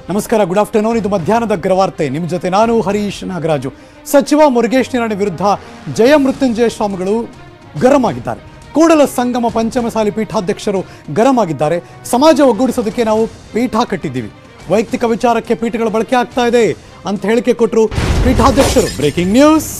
ನಮಸ್ಕಾರ good afternoon ಇದು ಮಧ್ಯಾಹ್ನದ ಅಗ್ರವಾರ್ತೆ ನಿಮ್ಮ ಜೊತೆ ನಾನು ಹರೀಶ್ ನಾಗರಾಜು ಸಚಿವ ಮುರುಗೇಶ್ ನಿರಾಣಿ ವಿರುದ್ಧ ಜಯ ಮೃತ್ಯುಂಜಯ ಸ್ವಾಮಿಗಳು ಗರಂ ಆಗಿದ್ದಾರೆ ಕೂಡಲ ಸಂಗಮ ಪಂಚಮಸಾಲಿ ಪೀಠಾಧ್ಯಕ್ಷರು ಗರಂ ಆಗಿದ್ದಾರೆ ಸಮಾಜ ಒಗ್ಗೂಡಿಸೋದಕ್ಕೆ ನಾವು ಪೀಠ ಕಟ್ಟಿದ್ದೀವಿ ವೈಯಕ್ತಿಕ ವಿಚಾರಕ್ಕೆ ಪೀಠಗಳ ಬಳಕೆ ಆಗ್ತಾ ಇದೆ ಅಂತ ಹೇಳಿಕೆ ಕೊಟ್ಟರು ಪೀಠಾಧ್ಯಕ್ಷರು ಬ್ರೇಕಿಂಗ್ ನ್ಯೂಸ್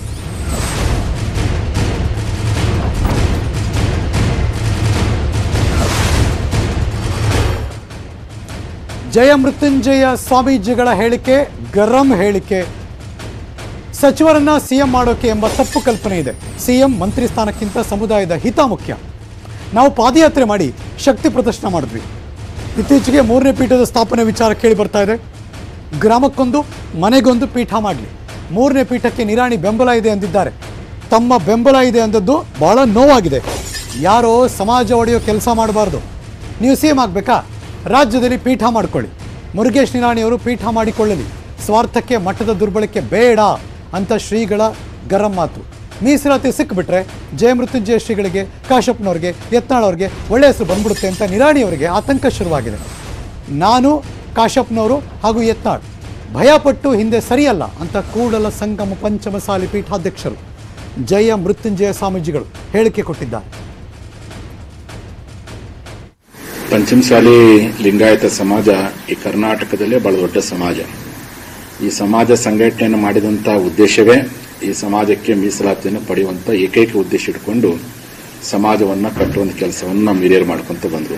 ಜಯ ಮೃತ್ಯುಂಜಯ ಸ್ವಾಮೀಜಿಗಳ ಹೇಳಿಕೆ ಗರಂ ಹೇಳಿಕೆ ಸಚಿವರನ್ನ ಸಿಎಂ ಮಾಡೋಕೆ ಎಂಬ ತಪ್ಪು ಕಲ್ಪನೆ ಇದೆ ಸಿಎಂ ಮಂತ್ರಿ ಸ್ಥಾನಕ್ಕಿಂತ ಸಮುದಾಯದ ಹಿತ ಮುಖ್ಯ ನಾವು ಪಾದಯಾತ್ರೆ ಮಾಡಿ ಶಕ್ತಿ ಪ್ರದರ್ಶನ ಮಾಡಿದ್ವಿ ಇತ್ತೀಚೆಗೆ ಮೂರನೇ ಪೀಠದ ಸ್ಥಾಪನೆ ವಿಚಾರ ಕೇಳಿ ಬರ್ತಾ ಇದೆ ಗ್ರಾಮಕ್ಕೊಂದು ಮನೆಗೊಂದು ಪೀಠ ಮಾಡಲಿ ಮೂರನೇ ಪೀಠಕ್ಕೆ ನಿರಾಣಿ ಬೆಂಬಲ ಇದೆ ಅಂದಿದ್ದಾರೆ ತಮ್ಮ ಬೆಂಬಲ ಇದೆ ಅಂದದ್ದು ಬಹಳ ನೋವಾಗಿದೆ ಯಾರೋ ಸಮಾಜ ಒಡೆಯೋ ಕೆಲಸ ಮಾಡಬಾರ್ದು ನೀವು ಸಿ ಎಂ ಆಗಬೇಕಾ ರಾಜ್ಯದಲ್ಲಿ ಪೀಠ ಮಾಡ್ಕೊಳ್ಳಿ ಮುರುಗೇಶ್ ನಿರಾಣಿಯವರು ಪೀಠ ಮಾಡಿಕೊಳ್ಳಲಿ ಸ್ವಾರ್ಥಕ್ಕೆ ಮಠದ ದುರ್ಬಳಕೆ ಬೇಡ ಅಂತ ಶ್ರೀಗಳ ಗರಂ ಮಾತು ಮೀಸಲಾತಿ ಸಿಕ್ಬಿಟ್ರೆ ಜಯಮೃತ್ಯುಂಜಯ ಶ್ರೀಗಳಿಗೆ ಕಾಶಪ್ಪನವ್ರಿಗೆ ಯತ್ನಾಳ್ ಅವ್ರಿಗೆ ಒಳ್ಳೆ ಹೆಸರು ಬಂದ್ಬಿಡುತ್ತೆ ಅಂತ ನಿರಾಣಿಯವರಿಗೆ ಆತಂಕ ಶುರುವಾಗಿದೆ ನಾನು ಕಾಶಪ್ಪನವರು ಹಾಗೂ ಯತ್ನಾಳ್ ಭಯಪಟ್ಟು ಹಿಂದೆ ಸರಿಯಲ್ಲ ಅಂತ ಕೂಡಲ ಸಂಗಮ ಪಂಚಮಸಾಲಿ ಪೀಠಾಧ್ಯಕ್ಷರು ಜಯ ಮೃತ್ಯುಂಜಯ ಸ್ವಾಮೀಜಿಗಳು ಹೇಳಿಕೆ ಕೊಟ್ಟಿದ್ದಾರೆ ಪಂಚಮಸಾಲಿ ಲಿಂಗಾಯತ ಸಮಾಜ ಈ ಕರ್ನಾಟಕದಲ್ಲೇ ಬಹಳ ದೊಡ್ಡ ಸಮಾಜ ಈ ಸಮಾಜ ಸಂಘಟನೆಯನ್ನು ಮಾಡಿದಂಥ ಉದ್ದೇಶವೇ ಈ ಸಮಾಜಕ್ಕೆ ಮೀಸಲಾತಿಯನ್ನು ಪಡೆಯುವಂಥ ಏಕೈಕ ಉದ್ದೇಶ ಇಟ್ಕೊಂಡು ಸಮಾಜವನ್ನ ಕಟ್ಟುವಂಥ ಕೆಲಸವನ್ನು ನಮ್ಮ ಹಿರಿಯರು ಮಾಡ್ಕೊಂತ ಬಂದರು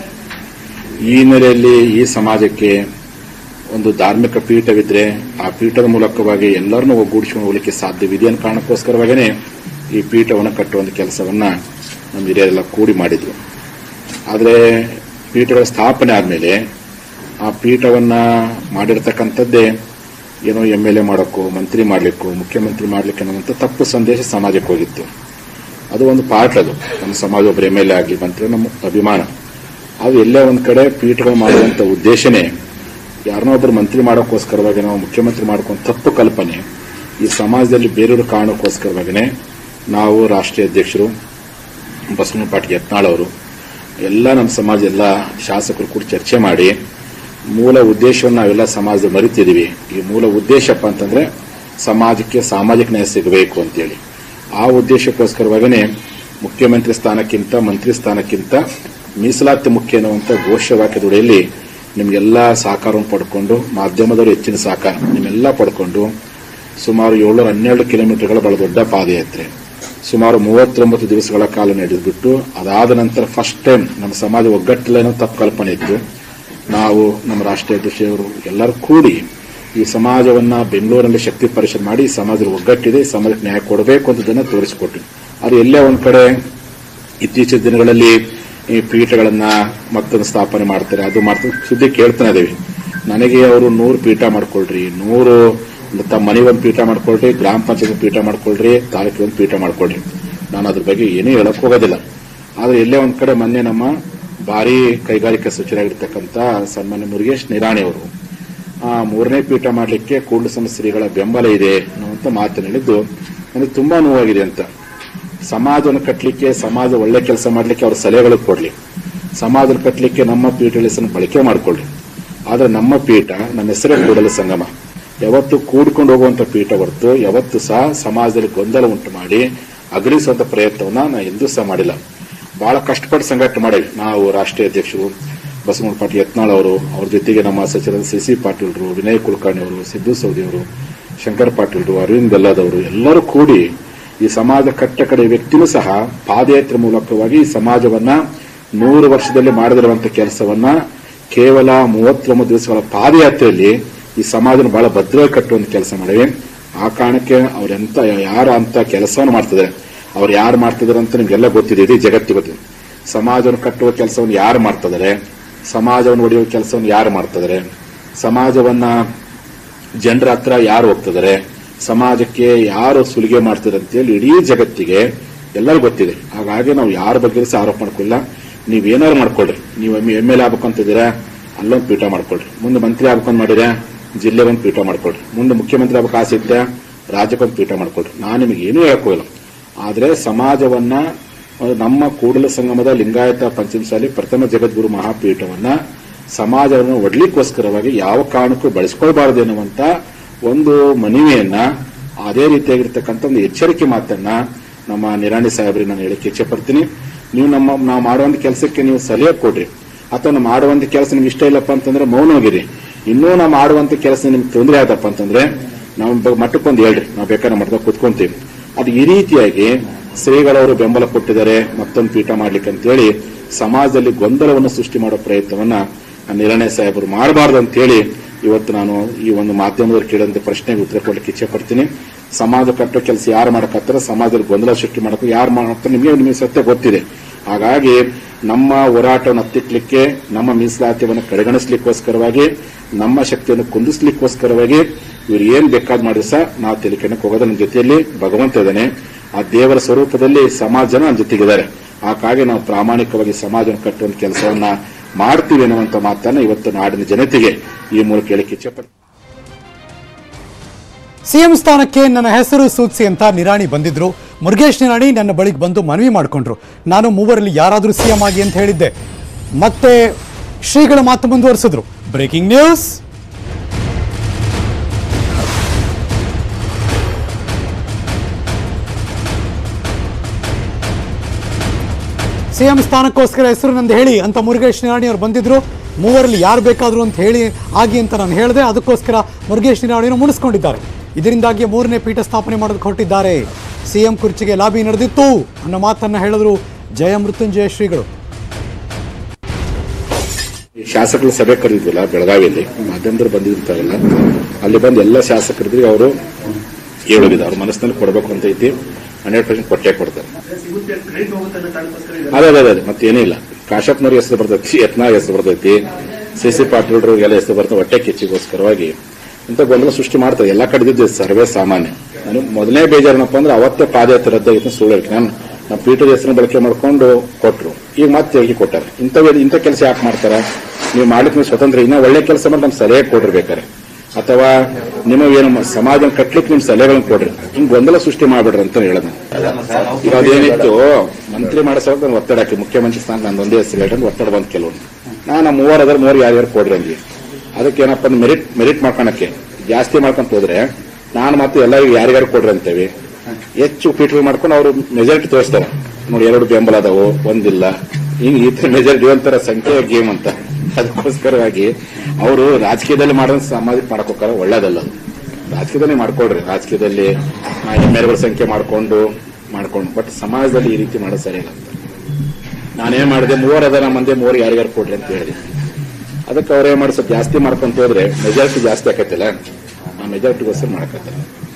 ಈ ಹಿನ್ನೆಲೆಯಲ್ಲಿ ಈ ಸಮಾಜಕ್ಕೆ ಒಂದು ಧಾರ್ಮಿಕ ಪೀಠವಿದ್ರೆ ಆ ಪೀಠದ ಮೂಲಕವಾಗಿ ಎಲ್ಲರನ್ನೂ ಒಗ್ಗೂಡಿಸಿಕೊಂಡು ಹೋಗಲಿಕ್ಕೆ ಸಾಧ್ಯವಿದೆ ಅನ್ನೋ ಕಾರಣಕ್ಕೋಸ್ಕರವಾಗನೇ ಈ ಪೀಠವನ್ನು ಕಟ್ಟುವಂಥ ಕೆಲಸವನ್ನ ನಮ್ಮ ಹಿರಿಯರೆಲ್ಲ ಕೂಡಿ ಮಾಡಿದ್ರು ಆದರೆ ಪೀಠಗಳ ಸ್ಥಾಪನೆ ಆದಮೇಲೆ ಆ ಪೀಠವನ್ನ ಮಾಡಿರ್ತಕ್ಕಂಥದ್ದೇ ಏನೋ ಎಮ್ ಎಲ್ ಎ ಮಾಡೋಕ್ಕೋ ಮಂತ್ರಿ ಮಾಡಲಿಕ್ಕೋ ಮುಖ್ಯಮಂತ್ರಿ ಮಾಡಲಿಕ್ಕೆ ಅನ್ನುವಂಥ ತಪ್ಪು ಸಂದೇಶ ಸಮಾಜಕ್ಕೆ ಹೋಗಿತ್ತು ಅದು ಒಂದು ಪಾರ್ಟ್ ಅದು ನಮ್ಮ ಸಮಾಜ ಒಬ್ಬರು ಎಮ್ ಎಲ್ ಎ ಆಗಲಿ ಮಂತ್ರಿ ನಮ್ಮ ಅಭಿಮಾನ ಅದು ಎಲ್ಲೇ ಒಂದು ಕಡೆ ಪೀಠಗಳು ಮಾಡುವಂಥ ಉದ್ದೇಶನೇ ಯಾರನ್ನೋ ಒಬ್ಬರು ಮಂತ್ರಿ ಮಾಡೋಕ್ಕೋಸ್ಕರವಾಗಿ ನಾವು ಮುಖ್ಯಮಂತ್ರಿ ಮಾಡ್ಕೊಂಡು ತಪ್ಪು ಕಲ್ಪನೆ ಈ ಸಮಾಜದಲ್ಲಿ ಬೇರೆಯವ್ರ ಕಾರಣಕ್ಕೋಸ್ಕರವಾಗಿನೇ ನಾವು ರಾಷ್ಟ್ರೀಯ ಅಧ್ಯಕ್ಷರು ಬಸವನ ಪಾಟೀಲ್ ಯತ್ನಾಳ್ ಅವರು ಎಲ್ಲ ನಮ್ಮ ಸಮಾಜ ಎಲ್ಲ ಶಾಸಕರು ಕೂಡ ಚರ್ಚೆ ಮಾಡಿ ಮೂಲ ಉದ್ದೇಶವನ್ನು ನಾವೆಲ್ಲ ಸಮಾಜದಲ್ಲಿ ಮರಿತಿದ್ದೀವಿ ಈ ಮೂಲ ಉದ್ದೇಶಪ್ಪ ಅಂತಂದ್ರೆ ಸಮಾಜಕ್ಕೆ ಸಾಮಾಜಿಕ ನ್ಯಾಯ ಸಿಗಬೇಕು ಅಂತೇಳಿ ಆ ಉದ್ದೇಶಕ್ಕೋಸ್ಕರವಾಗನೇ ಮುಖ್ಯಮಂತ್ರಿ ಸ್ಥಾನಕ್ಕಿಂತ ಮಂತ್ರಿ ಸ್ಥಾನಕ್ಕಿಂತ ಮೀಸಲಾತಿ ಮುಖ್ಯ ಅನ್ನುವಂಥ ಘೋಷವಾಕ್ಯದೊಡೆಯಲ್ಲಿ ನಿಮಗೆಲ್ಲ ಸಹಕಾರವನ್ನು ಪಡ್ಕೊಂಡು ಮಾಧ್ಯಮದವರು ಹೆಚ್ಚಿನ ಸಹಕಾರ ನಿಮ್ಮೆಲ್ಲ ಪಡ್ಕೊಂಡು ಸುಮಾರು ಏಳ್ನೂರ ಹನ್ನೆರಡು ಕಿಲೋಮೀಟರ್ಗಳ ಬಹಳ ದೊಡ್ಡ ಪಾದಯಾತ್ರೆ ಸುಮಾರು ಮೂವತ್ತೊಂಬತ್ತು ದಿವಸಗಳ ಕಾಲ ನಡೆದ್ಬಿಟ್ಟು ಅದಾದ ನಂತರ ಫಸ್ಟ್ ಟೈಮ್ ನಮ್ಮ ಸಮಾಜ ಒಗ್ಗಟ್ಟಿಲ್ಲ ಅನ್ನೋ ತಪ್ಪು ಕಲ್ಪನೆ ಇತ್ತು ನಾವು ನಮ್ಮ ರಾಷ್ಟ್ರೀಯ ಅಧ್ಯಕ್ಷರು ಎಲ್ಲರೂ ಕೂಡಿ ಈ ಸಮಾಜವನ್ನ ಬೆಂಗಳೂರಲ್ಲಿ ಶಕ್ತಿ ಪರಿಷತ್ ಮಾಡಿ ಈ ಸಮಾಜದ ಒಗ್ಗಟ್ಟಿದೆ ಈ ಸಮಾಜಕ್ಕೆ ನ್ಯಾಯ ಕೊಡಬೇಕು ಅಂತದನ್ನ ತೋರಿಸಿಕೊಟ್ವಿ ಅದು ಎಲ್ಲೇ ಒಂದ್ ಕಡೆ ಇತ್ತೀಚಿನ ದಿನಗಳಲ್ಲಿ ಈ ಪೀಠಗಳನ್ನ ಮತ್ತೊಂದು ಸ್ಥಾಪನೆ ಮಾಡ್ತಾರೆ ಅದು ಮಾಡ್ತಾರೆ ಸುದ್ದಿ ಕೇಳ್ತಾನೆ ಇದೇವಿ ನನಗೆ ಅವರು ನೂರು ಪೀಠ ಮಾಡ್ಕೊಳ್ರಿ ನೂರು ತಮ್ಮ ಮನೆಗೆ ಒಂದು ಪೀಠ ಮಾಡ್ಕೊಳ್ರಿ ಗ್ರಾಮ ಪಂಚಾಯತ್ ಪೀಠ ಮಾಡ್ಕೊಳ್ರಿ ತಾಲೂಕಿಗೆ ಒಂದು ಪೀಠ ಮಾಡ್ಕೊಳ್ರಿ ನಾನು ಅದ್ರ ಬಗ್ಗೆ ಏನೂ ಹೇಳಕ್ ಹೋಗೋದಿಲ್ಲ ಆದ್ರೆ ಎಲ್ಲೇ ಒಂದ್ ಕಡೆ ಮೊನ್ನೆ ನಮ್ಮ ಭಾರಿ ಕೈಗಾರಿಕಾ ಸಚಿವರಾಗಿರ್ತಕ್ಕಂಥ ಸನ್ಮಾನ್ಯ ಮುರುಗೇಶ್ ನಿರಾಣಿ ಅವರು ಆ ಮೂರನೇ ಪೀಠ ಮಾಡಲಿಕ್ಕೆ ಕೂಡಲ ಶ್ರೀಗಳ ಬೆಂಬಲ ಇದೆ ಅನ್ನುವಂಥ ಮಾತನ್ನು ಹೇಳಿದ್ದು ನನಗೆ ತುಂಬಾ ನೋವಾಗಿದೆ ಅಂತ ಸಮಾಜವನ್ನು ಕಟ್ಟಲಿಕ್ಕೆ ಸಮಾಜ ಒಳ್ಳೆ ಕೆಲಸ ಮಾಡಲಿಕ್ಕೆ ಅವ್ರ ಸಲಹೆಗಳು ಕೊಡ್ಲಿ ಸಮಾಜ ಕಟ್ಟಲಿಕ್ಕೆ ನಮ್ಮ ಪೀಠ ಹೆಸರನ್ನು ಬಳಕೆ ಮಾಡಿಕೊಳ್ಳಿ ಆದ್ರೆ ನಮ್ಮ ಪೀಠ ನನ್ನ ಹೆಸರೇ ಕೂಡಲ ಸಂಗಮ ಯಾವತ್ತು ಕೂಡಿಕೊಂಡು ಹೋಗುವಂತ ಪೀಠ ಹೊರತು ಯಾವತ್ತು ಸಹ ಸಮಾಜದಲ್ಲಿ ಗೊಂದಲ ಉಂಟು ಮಾಡಿ ಅಗಲಿಸುವಂತ ಪ್ರಯತ್ನವನ್ನ ನಾನು ಎಂದೂ ಸಹ ಮಾಡಿಲ್ಲ ಬಹಳ ಕಷ್ಟಪಟ್ಟು ಸಂಘಟನೆ ಮಾಡೇವಿ ನಾವು ರಾಷ್ಟ್ರೀಯ ಅಧ್ಯಕ್ಷರು ಬಸವನ ಪಾಟೀಲ್ ಯತ್ನಾಳ್ ಅವರು ಅವ್ರ ಜೊತೆಗೆ ನಮ್ಮ ಸಚಿವರಾದ ಸಿ ಸಿ ಪಾಟೀಲ್ರು ವಿನಯ್ ಕುಲಕರ್ಣಿ ಅವರು ಸಿದ್ದು ಸೌದಿ ಅವರು ಶಂಕರ್ ಪಾಟೀಲ್ರು ಅರವಿಂದ್ ಬೆಲ್ಲದವರು ಎಲ್ಲರೂ ಕೂಡಿ ಈ ಸಮಾಜ ಕಟ್ಟ ಕಡೆ ವ್ಯಕ್ತಿನೂ ಸಹ ಪಾದಯಾತ್ರೆ ಮೂಲಕವಾಗಿ ಈ ಸಮಾಜವನ್ನ ನೂರು ವರ್ಷದಲ್ಲಿ ಮಾಡದಿರುವಂತ ಕೆಲಸವನ್ನ ಕೇವಲ ಮೂವತ್ತೊಂಬತ್ತು ದಿವಸಗಳ ಪಾದಯಾತ್ರೆಯಲ್ಲಿ ಈ ಸಮಾಜನ ಬಹಳ ಭದ್ರವಾಗಿ ಕಟ್ಟುವಂತ ಕೆಲಸ ಮಾಡಿವೆ ಆ ಕಾರಣಕ್ಕೆ ಅವ್ರೆಂತ ಯಾರ ಅಂತ ಕೆಲಸವನ್ನು ಮಾಡ್ತಿದ್ದಾರೆ ಅವ್ರು ಯಾರು ಮಾಡ್ತಿದ್ದಾರೆ ಅಂತ ನಿಮ್ಗೆಲ್ಲ ಗೊತ್ತಿದೆ ಇಡೀ ಜಗತ್ತಿಗೆ ಗೊತ್ತಿದೆ ಸಮಾಜವನ್ನು ಕಟ್ಟುವ ಕೆಲಸವನ್ನು ಯಾರು ಮಾಡ್ತಿದ್ದಾರೆ ಸಮಾಜವನ್ನು ಒಡೆಯುವ ಕೆಲಸವನ್ನು ಯಾರು ಮಾಡ್ತಿದ್ದಾರೆ ಸಮಾಜವನ್ನ ಜನರ ಹತ್ರ ಯಾರು ಹೋಗ್ತಿದ್ದಾರೆ ಸಮಾಜಕ್ಕೆ ಯಾರು ಸುಲಿಗೆ ಮಾಡ್ತಿದ್ದಾರೆ ಅಂತೇಳಿ ಇಡೀ ಜಗತ್ತಿಗೆ ಎಲ್ಲರೂ ಗೊತ್ತಿದೆ ಹಾಗಾಗಿ ನಾವು ಯಾರ ಬಗ್ಗೆ ಸಹ ಆರೋಪ ಮಾಡ್ಕೊಳ್ಳಿಲ್ಲ ನೀವೇನಾದ್ರು ಮಾಡ್ಕೊಳ್ರಿ ನೀವು ಎಮ್ ಎಲ್ ಎ ಆಗ್ಬೇಕು ಅಂತಿದ್ದೀರಾ ಅಲ್ಲೊಂದು ಪೀಠ ಮಾಡ್ಕೊಳ್ರಿ ಮುಂದೆ ಮಂತ್ರಿ ಆಗ್ಬೇಕು ಅಂತ ಮಾಡಿದ್ರೆ ಜಿಲ್ಲೆಗೆ ಒಂದು ಪೀಠ ಮಾಡ್ಕೊಳ್ರಿ ಮುಂದೆ ಮುಖ್ಯಮಂತ್ರಿ ಆಗ್ಬೇಕು ಆಸೆ ಇದ್ದೆ ರಾಜ್ಯಕ್ಕೊಂದು ಪೀಠ ಮಾಡ್ಕೊಳ್ರಿ ನಾನು ನಿಮಗೆ ಏನೂ ಹೇಳಕ್ ಹೋಗಿಲ್ಲ ಆದ್ರೆ ಸಮಾಜವನ್ನ ಅಹ್, ನಮ್ಮ ಕೂಡಲ ಸಂಗಮದ ಲಿಂಗಾಯತ ಪಂಚಮಸಾಲಿ ಪ್ರಥಮ ಜಗದ್ಗುರು ಮಹಾಪೀಠವನ್ನ ಸಮಾಜವನ್ನು ಒಡ್ಲಿಕ್ಕೋಸ್ಕರವಾಗಿ ಯಾವ ಕಾರಣಕ್ಕೂ ಬಳಸ್ಕೊಳ್ಬಾರದು ಎನ್ನುವಂತ ಒಂದು ಮನವಿಯನ್ನ ಅದೇ ರೀತಿಯಾಗಿರ್ತಕ್ಕಂಥ ಒಂದು ಎಚ್ಚರಿಕೆ ಮಾತನ್ನ ನಮ್ಮ ನಿರಾಣಿ ಸಾಹೇಬ್ರಿಗೆ ನಾನು ಹೇಳಕ್ಕೆ ಇಚ್ಛೆ ಪಡ್ತೀನಿ ನೀವು ನಮ್ಮ ನಾವು ಮಾಡುವಂತ ಕೆಲಸಕ್ಕೆ ನೀವು ಸಲಹೆ ಕೊಡ್ರಿ ಅಥವಾ ನಾವು ಮಾಡುವಂತ ಕೆಲಸ ನಿಮ್ಗೆ ಇಷ್ಟ ಇಲ್ಲಪ್ಪ ಅಂತಂದ್ರೆ ಮೌನವಾಗಿರಿ ಇನ್ನೂ ನಾವು ಮಾಡುವಂತ ಕೆಲಸ ನಿಮ್ಗೆ ತೊಂದರೆ ಆದಪ್ಪ ಅಂತಂದ್ರೆ ನಾವು ಬ- ಮಟ್ಟಕ್ಕೊಂದು ಹೇಳ್ರಿ ನಾವು ಬೇಕಾದ್ರೆ ಮಾಡ್ತಾ ಕುತ್ಕೊಂತೀವಿ ಅದು ಈ ರೀತಿಯಾಗಿ ಶ್ರೀಗಳವರು ಬೆಂಬಲ ಕೊಟ್ಟಿದ್ದಾರೆ ಮತ್ತೊಂದು ಪೀಠ ಮಾಡ್ಲಿಕ್ಕೆ ಅಂತೇಳಿ ಸಮಾಜದಲ್ಲಿ ಗೊಂದಲವನ್ನು ಸೃಷ್ಟಿ ಮಾಡೋ ಪ್ರಯತ್ನವನ್ನ ಆ ನಿರ್ಣಯ ಸಾಹೇಬರು ಮಾಡಬಾರ್ದು ಅಂತೇಳಿ ಇವತ್ತು ನಾನು ಈ ಒಂದು ಮಾಧ್ಯಮದಲ್ಲಿ ಕೇಳಿದಂತ ಪ್ರಶ್ನೆಗೆ ಉತ್ತರ ಕೊಡ್ಲಿಕ್ಕೆ ಇಚ್ಛೆ ಪಡ್ತೀನಿ ಸಮಾಜ ಕಟ್ಟೋ ಕೆಲಸ ಯಾರು ಮಾಡಕತ್ತಾರ ಸಮಾಜದಲ್ಲಿ ಗೊಂದಲ ಸೃಷ್ಟಿ ಮಾಡಕ್ಕೆ ಯಾರು ಮಾಡಕ್ಕೆ ನಿಮಗೆ ನಿಮಗೆ ಸತ್ಯ ಗೊತ್ತಿದೆ ಹಾಗಾಗಿ ನಮ್ಮ ಹೋರಾಟವನ್ನು ಹತ್ತಿಕ್ಲಿಕ್ಕೆ ನಮ್ಮ ಮೀಸಲಾತಿಯನ್ನು ಕಡೆಗಣಿಸ್ಲಿಕ್ಕೋಸ್ಕರವಾಗಿ ನಮ್ಮ ಶಕ್ತಿಯನ್ನು ಕುಂದಿಸ್ಲಿಕ್ಕೋಸ್ಕರವಾಗಿ ಇವ್ರು ಏನ್ ಬೇಕಾದ್ ಮಾಡಿದ್ರು ಸಹ ನಾವು ತೆಲಿಕೆಣಕ್ಕೆ ಹೋಗೋದು ನಮ್ಮ ಜೊತೆಯಲ್ಲಿ ಭಗವಂತ ಇದ್ದಾನೆ ಆ ದೇವರ ಸ್ವರೂಪದಲ್ಲಿ ಸಮಾಜ ನಮ್ಮ ಜೊತೆಗಿದ್ದಾರೆ ಹಾಗಾಗಿ ನಾವು ಪ್ರಾಮಾಣಿಕವಾಗಿ ಸಮಾಜವನ್ನು ಕಟ್ಟುವಂತ ಕೆಲಸವನ್ನ ಮಾಡ್ತೀವಿ ಅನ್ನುವಂತ ಮಾತನ್ನ ಇವತ್ತು ನಾಡಿನ ಜನತೆಗೆ ಈ ಮೂಲಕ ಹೇಳಿಕ್ಕೆ ಇಚ್ಛೆ ಪಡ್ತೀನಿ ಸಿಎಂ ಸ್ಥಾನಕ್ಕೆ ನನ್ನ ಹೆಸರು ಸೂಚಿಸಿ ಅಂತ ನಿರಾಣಿ ಬಂದಿದ್ರು ಮುರುಗೇಶ್ ನಿರಾಣಿ ನನ್ನ ಬಳಿಗೆ ಬಂದು ಮನವಿ ಮಾಡಿಕೊಂಡ್ರು ನಾನು ಮೂವರಲ್ಲಿ ಯಾರಾದರೂ ಸಿಎಂ ಆಗಿ ಅಂತ ಹೇಳಿದ್ದೆ ಮತ್ತೆ ಶ್ರೀಗಳ ಮಾತು ಮುಂದುವರಿಸಿದ್ರು ಬ್ರೇಕಿಂಗ್ ನ್ಯೂಸ್ ಸಿಎಂ ಸ್ಥಾನಕ್ಕೋಸ್ಕರ ಹೆಸರು ನಂದು ಹೇಳಿ ಅಂತ ಮುರುಗೇಶ್ ನಿರಾಣಿ ಅವರು ಬಂದಿದ್ರು ಮೂವರಲ್ಲಿ ಯಾರು ಬೇಕಾದ್ರು ಅಂತ ಹೇಳಿ ಆಗಿ ಅಂತ ನಾನು ಹೇಳಿದೆ ಅದಕ್ಕೋಸ್ಕರ ಮುರುಗೇಶ್ ನಿರಾಣಿಯನ್ನು ಮುನಿಸ್ಕೊಂಡಿದ್ದಾರೆ ಇದರಿಂದಾಗಿ ಮೂರನೇ ಪೀಠ ಸ್ಥಾಪನೆ ಮಾಡೋದಕ್ಕೆ ಹೊರಟಿದ್ದಾರೆ ಸಿಎಂ ಕುರ್ಚಿಗೆ ಲಾಬಿ ನಡೆದಿತ್ತು ಅನ್ನೋ ಮಾತನ್ನ ಹೇಳಿದ್ರು ಜಯ ಮೃತ್ಯುಂಜಯ ಶ್ರೀಗಳು ಈ ಶಾಸಕರ ಸಭೆ ಕರೆದಿದ್ವಲ್ಲ ಬೆಳಗಾವಿಯಲ್ಲಿ ಮಾಧ್ಯಮದವ್ರು ಬಂದಿರ್ತಾರಲ್ಲ ಅಲ್ಲಿ ಬಂದು ಎಲ್ಲ ಶಾಸಕರಿದ್ರೆ ಅವರು ಹೇಳೋದಿದೆ ಅವ್ರ ಮನಸ್ಸಿನಲ್ಲಿ ಕೊಡಬೇಕು ಅಂತ ಐತಿ ಹಂಡ್ರೆಡ್ ಪರ್ಸೆಂಟ್ ಕೊಟ್ಟೆ ಕೊಡ್ತಾರೆ ಅದೇ ಅದೇ ಅದೇ ಮತ್ತೇನೇ ಇಲ್ಲ ಕಾಶಪ್ಪನವ್ರಿಗೆ ಹೆಸರು ಬರ್ತೈತಿ ಯತ್ನಾಗ್ ಹೆಸರು ಬರ್ತೈತಿ ಸಿ ಸಿ ಪಾಟೀಲ್ರಿಗೆಲ್ಲ ಹೆಸರು ಬರ್ತವೆ ಹೊಟ್ಟೆ ಕಿಚ್ಚಿಗೋಸ್ಕರವಾಗಿ ಇಂಥ ಗೊಂದಲ ಸೃಷ್ಟಿ ಮಾಡ್ತಾರೆ ಎಲ್ಲ ಕಡೆದಿದ್ದು ಸರ್ವೇ ಸಾಮಾನ್ಯ ನಾನು ಮೊದಲನೇ ಬೇಜಾರನಪ್ಪ ಅಂದ್ರೆ ಅವತ್ತೇ ಪಾದಯಾತ್ರೆ ರದ್ದಾಗಿತ್ತು ಸುಳ್ಳು ಹೇಳ್ತೀನಿ ನಾನು ನಮ್ಮ ಪೀಠದ ಹೆಸರನ್ನ ಬಳಕೆ ಮಾಡ್ಕೊಂಡು ಕೊಟ್ರು ಈಗ ಮತ್ತೆ ಹೇಗೆ ಕೊಟ್ಟಾರೆ ಇಂಥ ಇಂಥ ಕೆಲಸ ಯಾಕೆ ಮಾಡ್ತಾರ ನೀವು ಮಾಡ್ಲಿಕ್ಕೆ ನೀವು ಸ್ವತಂತ್ರ ಇನ್ನ ಒಳ್ಳೆ ಕೆಲಸ ಮಾಡಿ ನಮ್ಗೆ ಸಲಹೆ ಕೊಡಿರ್ಬೇಕಾರೆ ಅಥವಾ ನಿಮಗೇನು ಸಮಾಜ ಕಟ್ಲಿಕ್ಕೆ ನಿಮ್ ಸಲಹೆಗಳನ್ನ ಕೊಡ್ರಿ ಹಿಂಗ್ ಗೊಂದಲ ಸೃಷ್ಟಿ ಮಾಡ್ಬಿಡ್ರಿ ಅಂತ ಹೇಳೋದು ಈಗ ಅದೇನಿತ್ತು ಮಂತ್ರಿ ಮಾಡಿಸೋಕೆ ನಾನು ಒತ್ತಡ ಹಾಕಿ ಮುಖ್ಯಮಂತ್ರಿ ಸ್ಥಾನ ನಾನು ಒಂದೇ ಹೆಸರು ಹೇಳ್ಕೊಂಡು ಒತ್ತಡ ಬಂದ್ ಕೆಲವೊಂದು ನಾನು ಮೂವರು ಅದರ ಮೂವರು ಯಾರ್ಯಾರು ಕೊಡ್ರಿ ಅಂದ್ವಿ ಅದಕ್ಕೆ ಏನಪ್ಪ ಮೆರಿಟ್ ಮೆರಿಟ್ ಮಾಡ್ಕೊಳಕ್ಕೆ ಜಾಸ್ತಿ ಮಾಡ್ಕೊಂತ ಹೋದ್ರೆ ನಾನು ಮತ್ತೆ ಎಲ್ಲರಿಗೂ ಯಾರ್ಯಾರು ಕೊಡ್ರಿ ಅಂತೇವಿ ಹೆಚ್ಚು ಪೀಠಗಳು ಮಾಡ್ಕೊಂಡು ಅವರು ಮೆಜಾರಿಟಿ ತೋರಿಸ್ತಾರೆ ನೋಡಿ ಎರಡು ಬೆಂಬಲ ಅದಾವು ಒಂದಿಲ್ಲ ಹಿಂಗ್ ಈ ತರ ಮೆಜಾರಿಟಿ ಒಂಥರ ಸಂಖ್ಯೆಯ ಗೇಮ್ ಅಂತ ಅದಕ್ಕೋಸ್ಕರವಾಗಿ ಅವರು ರಾಜಕೀಯದಲ್ಲಿ ಮಾಡೋದು ಸಮಾಜಕ್ಕೆ ಮಾಡಕ್ ಹೋಗ್ತಾರೆ ಒಳ್ಳೇದಲ್ಲ ಅದು ರಾಜಕೀಯದಲ್ಲಿ ಮಾಡ್ಕೊಳ್ರಿ ರಾಜಕೀಯದಲ್ಲಿ ಎಮ್ ಎಲ್ಗಳ ಸಂಖ್ಯೆ ಮಾಡ್ಕೊಂಡು ಮಾಡ್ಕೊಂಡು ಬಟ್ ಸಮಾಜದಲ್ಲಿ ಈ ರೀತಿ ಮಾಡೋದು ಸರಿಯಿಲ್ಲ ಅಂತ ನಾನೇನ್ ಮಾಡಿದೆ ಮೂವರು ಅದರ ಮಂದಿ ಮೂವರು ಯಾರ್ಯಾರು ಕೊಡ್ರಿ ಅಂತ ಹೇಳಿದೆ ಅದಕ್ಕೆ ಅವ್ರೇನ್ ಮಾಡಿ ಸ್ವಲ್ಪ ಜಾಸ್ತಿ ಮಾಡ್ಕೊಂತ ಹೋದ್ರೆ ಮೆಜಾರಿಟಿ ಜಾಸ್ತಿ ಆಕೈತಿಲ್ಲ ಆ ಮೆಜಾರಿಟಿಗೋಸ್ಕರ ಮಾಡಕತ್ತಾರೆ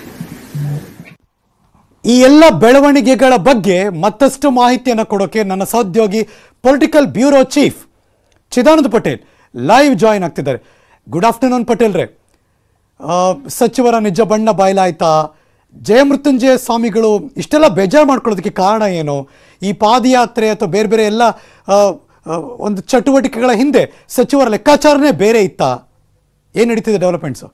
ಈ ಎಲ್ಲ ಬೆಳವಣಿಗೆಗಳ ಬಗ್ಗೆ ಮತ್ತಷ್ಟು ಮಾಹಿತಿಯನ್ನು ಕೊಡೋಕೆ ನನ್ನ ಸಹೋದ್ಯೋಗಿ political bureau chief Chidanand Patel live join ಆಗ್ತಿದ್ದಾರೆ ಗುಡ್ ಆಫ್ಟರ್ನೂನ್ ಪಟೇಲ್ರೆ ಆ, ಸಚಿವರ ನಿಜ ಬಣ್ಣ ಬಯಲಾಯ್ತಾ ಜಯಮೃತ್ಯುಂಜಯ ಸ್ವಾಮಿಗಳು ಇಷ್ಟೆಲ್ಲ ಬೇಜಾರು ಮಾಡ್ಕೊಳ್ಳೋದಕ್ಕೆ ಕಾರಣ ಏನು ಈ ಪಾದಯಾತ್ರೆ ಅಥವಾ ಬೇರೆ ಬೇರೆ ಎಲ್ಲ ಆ, ಆ, ಒಂದು ಚಟುವಟಿಕೆಗಳ ಹಿಂದೆ ಸಚಿವರ ಲೆಕ್ಕಾಚಾರನೇ ಬೇರೆ ಇತ್ತಾ ಏನು ನಡೀತಿದೆ ಡೆವಲಪ್ಮೆಂಟ್ಸು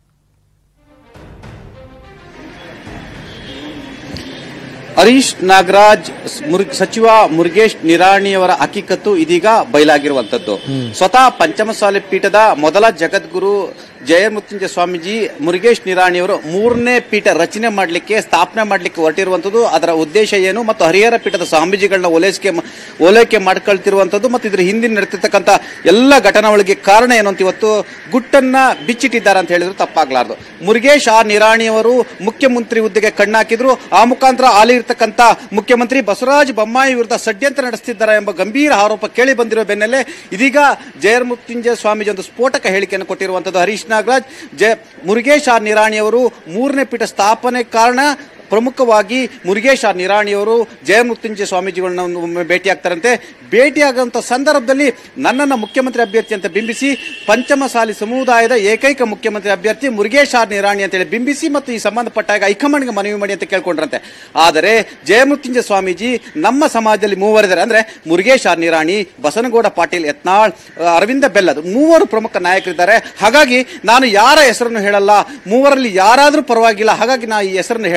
ಹರೀಶ್ ನಾಗರಾಜ್ ಮುರ್- ಸಚಿವ ಮುರುಗೇಶ್ ನಿರಾಣಿಯವರ ಹಕ್ಕಿಕತ್ತು ಇದೀಗ ಬಯಲಾಗಿರುವಂತದ್ದು ಸ್ವತಃ ಪಂಚಮಸಾಲಿ ಪೀಠದ ಮೊದಲ ಜಗದ್ಗುರು ಜಯಮೃತ್ಯುಂಜಯ ಸ್ವಾಮೀಜಿ ಮುರುಗೇಶ್ ನಿರಾಣಿಯವರು ಮೂರನೇ ಪೀಠ ರಚನೆ ಮಾಡಲಿಕ್ಕೆ ಸ್ಥಾಪನೆ ಮಾಡಲಿಕ್ಕೆ ಹೊರಟಿರುವಂತದ್ದು ಅದರ ಉದ್ದೇಶ ಏನು ಮತ್ತು ಹರಿಹರ ಪೀಠದ ಸ್ವಾಮೀಜಿಗಳನ್ನ ಓಲೈಕೆ ಮ- ಓಲೈಕೆ ಮಾಡ್ಕೊಳ್ತಿರುವಂತದ್ದು ಮತ್ತು ಇದ್ರ ಹಿಂದಿನ ನಡೆತಿರ್ತಕ್ಕಂಥ ಎಲ್ಲ ಘಟನಾವಳಿಗೆ ಕಾರಣ ಏನು ಅಂತ ಇವತ್ತು ಗುಟ್ಟನ್ನ ಬಿಚ್ಚಿಟ್ಟಿದ್ದಾರೆ ಅಂತ ಹೇಳಿದ್ರು ತಪ್ಪಾಗ್ಲಾರ್ದು ಮುರುಗೇಶ್ ಆರ್ ನಿರಾಣಿಯವರು ಮುಖ್ಯಮಂತ್ರಿ ಹುದ್ದೆಗೆ ಕಣ್ಣಾಕಿದ್ರು ಆ ಮುಖಾಂತರ ಹಾಲಿ ಇರ್ತಕ್ಕಂಥ ಮುಖ್ಯಮಂತ್ರಿ ಬಸವರಾಜ ಬೊಮ್ಮಾಯಿ ವಿರುದ್ಧ ಷಡ್ಯಂತ್ರ ನಡೆಸುತ್ತಿದ್ದಾರೆ ಎಂಬ ಗಂಭೀರ ಆರೋಪ ಕೇಳಿ ಬಂದಿರೋ ಬೆನ್ನಲ್ಲೇ ಇದೀಗ ಜಯಮೃತ್ಯುಂಜಯ ಸ್ವಾಮೀಜಿ ಒಂದು ಸ್ಫೋಟಕ ಹೇಳಿಕೆಯನ್ನು ಕೊಟ್ಟಿರುವಂತದ್ದು ಹರೀಶ್ ನಾಗರಾಜ್ ಜಯ ಮುರುಗೇಶ್ ಆರ್ ನಿರಾಣಿಯವರು ಮೂರನೇ ಪೀಠ ಸ್ಥಾಪನೆ ಕಾರಣ ಪ್ರಮುಖವಾಗಿ ಮುರುಗೇಶ್ ಆರ್ ನಿರಾಣಿಯವರು ಜಯಮೃತ್ಯುಂಜಯ ಸ್ವಾಮೀಜಿಗಳನ್ನ ಒಂದು ಒಮ್ಮೆ ಭೇಟಿಯಾಗ್ತಾರಂತೆ ಭೇಟಿಯಾಗುವಂತ ಸಂದರ್ಭದಲ್ಲಿ ನನ್ನನ್ನು ಮುಖ್ಯಮಂತ್ರಿ ಅಭ್ಯರ್ಥಿ ಅಂತ ಬಿಂಬಿಸಿ ಪಂಚಮಸಾಲಿ ಸಮುದಾಯದ ಏಕೈಕ ಮುಖ್ಯಮಂತ್ರಿ ಅಭ್ಯರ್ಥಿ ಮುರುಗೇಶ್ ಆರ್ ನಿರಾಣಿ ಅಂತೇಳಿ ಬಿಂಬಿಸಿ ಮತ್ತು ಈ ಸಂಬಂಧಪಟ್ಟಾಗ ಹೈಕಮಾಂಡ್ಗೆ ಮನವಿ ಮಾಡಿ ಅಂತ ಕೇಳ್ಕೊಂಡ್ರಂತೆ ಆದರೆ ಜಯಮೃತ್ಯುಂಜಯ ಸ್ವಾಮೀಜಿ ನಮ್ಮ ಸಮಾಜದಲ್ಲಿ ಮೂವರಿದ್ದಾರೆ ಅಂದ್ರೆ ಮುರುಗೇಶ್ ಆರ್ ನಿರಾಣಿ ಬಸನಗೌಡ ಪಾಟೀಲ್ ಯತ್ನಾಳ್ ಆ, ಅರವಿಂದ ಬೆಲ್ಲದ್ ಮೂವರು ಪ್ರಮುಖ ನಾಯಕರಿದ್ದಾರೆ ಹಾಗಾಗಿ ನಾನು ಯಾರ ಹೆಸರನ್ನು ಹೇಳಲ್ಲ ಮೂವರಲ್ಲಿ ಯಾರಾದ್ರೂ ಪರವಾಗಿಲ್ಲ ಹಾಗಾಗಿ ನಾ ಈ ಹೆಸರನ್ನು ಹೇಳಲ್ಲ ಅಂತ ಹೇಳಿ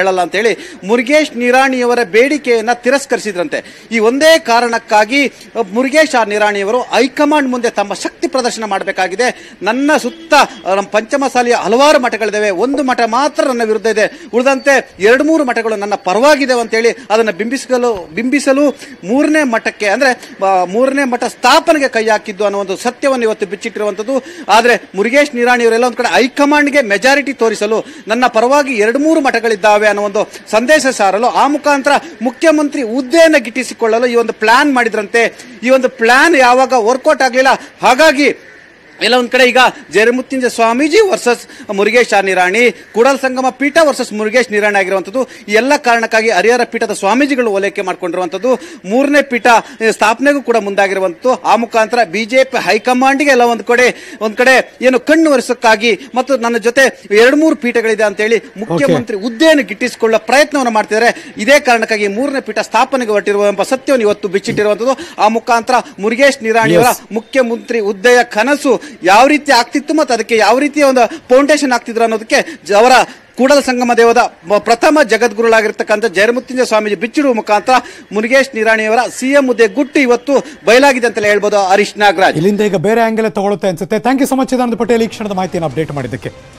ಹೇಳಿ ಮುರುಗೇಶ್ ನಿರಾಣಿಯವರ ಬೇಡಿಕೆಯನ್ನ ತಿರಸ್ಕರಿಸಿದ್ರಂತೆ ಈ ಒಂದೇ ಕಾರಣಕ್ಕಾಗಿ ಅಹ್, ಮುರುಗೇಶ್ ಆರ್ ನಿರಾಣಿಯವರು ಹೈಕಮಾಂಡ್ ಮುಂದೆ ತಮ್ಮ ಶಕ್ತಿ ಪ್ರದರ್ಶನ ಮಾಡಬೇಕಾಗಿದೆ ನನ್ನ ಸುತ್ತ ಅಹ್, ನಮ್ಮ ಪಂಚಮಸಾಲಿಯ ಹಲವಾರು ಮಠಗಳಿದ್ದಾವೆ ಒಂದು ಮಠ ಮಾತ್ರ ನನ್ನ ವಿರುದ್ಧ ಇದೆ ಉಳಿದಂತೆ ಎರಡು ಮೂರು ಮಠಗಳು ನನ್ನ ಪರವಾಗಿದೆ ಅಂತೇಳಿ ಅದನ್ನು ಬಿಂಬಿಸಲು ಬಿಂಬಿಸಲು ಮೂರನೇ ಮಠಕ್ಕೆ ಅಂದ್ರೆ ಆ, ಮೂರನೇ ಮಠ ಸ್ಥಾಪನೆಗೆ ಕೈ ಹಾಕಿದ್ದು ಅನ್ನೋ ಒಂದು ಸತ್ಯವನ್ನು ಇವತ್ತು ಬಿಚ್ಚಿಟ್ಟಿರುವಂತದ್ದು ಆದ್ರೆ ಮುರುಗೇಶ್ ನಿರಾಣಿಯವರೆಲ್ಲ ಒಂದು ಕಡೆ ಹೈಕಮಾಂಡ್ಗೆ ಮೆಜಾರಿಟಿ ತೋರಿಸಲು ನನ್ನ ಪರವಾಗಿ ಎರಡು ಮೂರು ಮಠಗಳಿದ್ದಾವೆ ಅನ್ನೋ ಒಂದು ಸಂದೇಶ ಸಾರಲು ಆ ಮುಖಾಂತರ ಮುಖ್ಯಮಂತ್ರಿ ಹುದ್ದೆಯನ್ನು ಗಿಟ್ಟಿಸಿಕೊಳ್ಳಲು ಈ ಒಂದು ಪ್ಲಾನ್ ಮಾಡಿದ್ರಂತೆ ಈ ಒಂದು ಪ್ಲಾನ್ ಯಾವಾಗ ವರ್ಕೌಟ್ ಆಗಲಿಲ್ಲ ಹಾಗಾಗಿ ಎಲ್ಲ ಒಂದ್ ಕಡೆ ಈಗ ಜಯಮುತ್ತಿಂಜ ಸ್ವಾಮೀಜಿ ವರ್ಸಸ್ ಮುರುಗೇಶ್ ಆರ್ ನಿರಾಣಿ ಕೂಡಲ ಸಂಗಮ ಪೀಠ ವರ್ಸಸ್ ಮುರುಗೇಶ್ ನಿರಾಣಿ ಆಗಿರುವಂತದ್ದು ಈ ಎಲ್ಲ ಕಾರಣಕ್ಕಾಗಿ ಹರಿಹರ ಪೀಠದ ಸ್ವಾಮೀಜಿಗಳು ಓಲೈಕೆ ಮಾಡ್ಕೊಂಡಿರುವಂತದ್ದು ಮೂರನೇ ಪೀಠ ಆ, ಸ್ಥಾಪನೆಗೂ ಕೂಡ ಮುಂದಾಗಿರುವಂತದ್ದು ಆ ಮುಖಾಂತರ ಬಿಜೆಪಿ ಹೈಕಮಾಂಡ್ಗೆ ಎಲ್ಲ ಒಂದ್ ಕಡೆ ಒಂದ್ ಕಡೆ ಏನು ಕಣ್ಣು ಒರೆಸಕ್ಕಾಗಿ ಮತ್ತು ನನ್ನ ಜೊತೆ ಎರಡು ಮೂರು ಪೀಠಗಳಿದೆ ಅಂತ ಹೇಳಿ ಮುಖ್ಯಮಂತ್ರಿ ಹುದ್ದೆಯನ್ನು ಗಿಟ್ಟಿಸಿಕೊಳ್ಳುವ ಪ್ರಯತ್ನವನ್ನು ಮಾಡ್ತಿದ್ದಾರೆ ಇದೇ ಕಾರಣಕ್ಕಾಗಿ ಮೂರನೇ ಪೀಠ ಸ್ಥಾಪನೆಗೆ ಹೊರಟಿರುವ ಎಂಬ ಸತ್ಯವನ್ನು ಇವತ್ತು ಬಿಚ್ಚಿಟ್ಟಿರುವಂತದ್ದು ಆ ಮುಖಾಂತರ ಮುರುಗೇಶ್ ನಿರಾಣಿಯವರ ಮುಖ್ಯಮಂತ್ರಿ ಹುದ್ದೆಯ ಕನಸು ಯಾವ ರೀತಿ ಆಗ್ತಿತ್ತು ಮತ್ತು ಅದಕ್ಕೆ ಯಾವ ರೀತಿಯ ಒಂದು ಫೌಂಡೇಶನ್ ಆಗ್ತಿದ್ರು ಅನ್ನೋದಕ್ಕೆ ಜ- ಅವರ ಕೂಡಲ ಸಂಗಮ ದೇವದ ಮ- ಪ್ರಥಮ ಜಗದ್ಗುರುಳಾಗಿರ್ತಕ್ಕಂಥ ಜಯಮುತ್ತಿಂಜ ಸ್ವಾಮೀಜಿ ಬಿಚ್ಚಿಡುವ ಮುಖಾಂತರ ಮುರುಗೇಶ್ ನಿರಾಣಿಯವರ ಸಿಎಂ ಹುದ್ದೆ ಗುಟ್ಟು ಇವತ್ತು ಬಯಲಾಗಿದೆ ಅಂತಲೇ ಹೇಳ್ಬೋದು ಹರೀಶ್ ನಾಗರಾಜ್ ಇಲ್ಲಿಂದ ಈಗ ಬೇರೆ ಆಂಗಲ್ ತಗೊಳುತ್ತೆ ಅನ್ಸುತ್ತೆ thank you so much Chidananda Patel ಈ ಕ್ಷಣದ ಮಾಹಿತಿಯನ್ನು ಅಪ್ಡೇಟ್ ಮಾಡಿದ್ದಕ್ಕೆ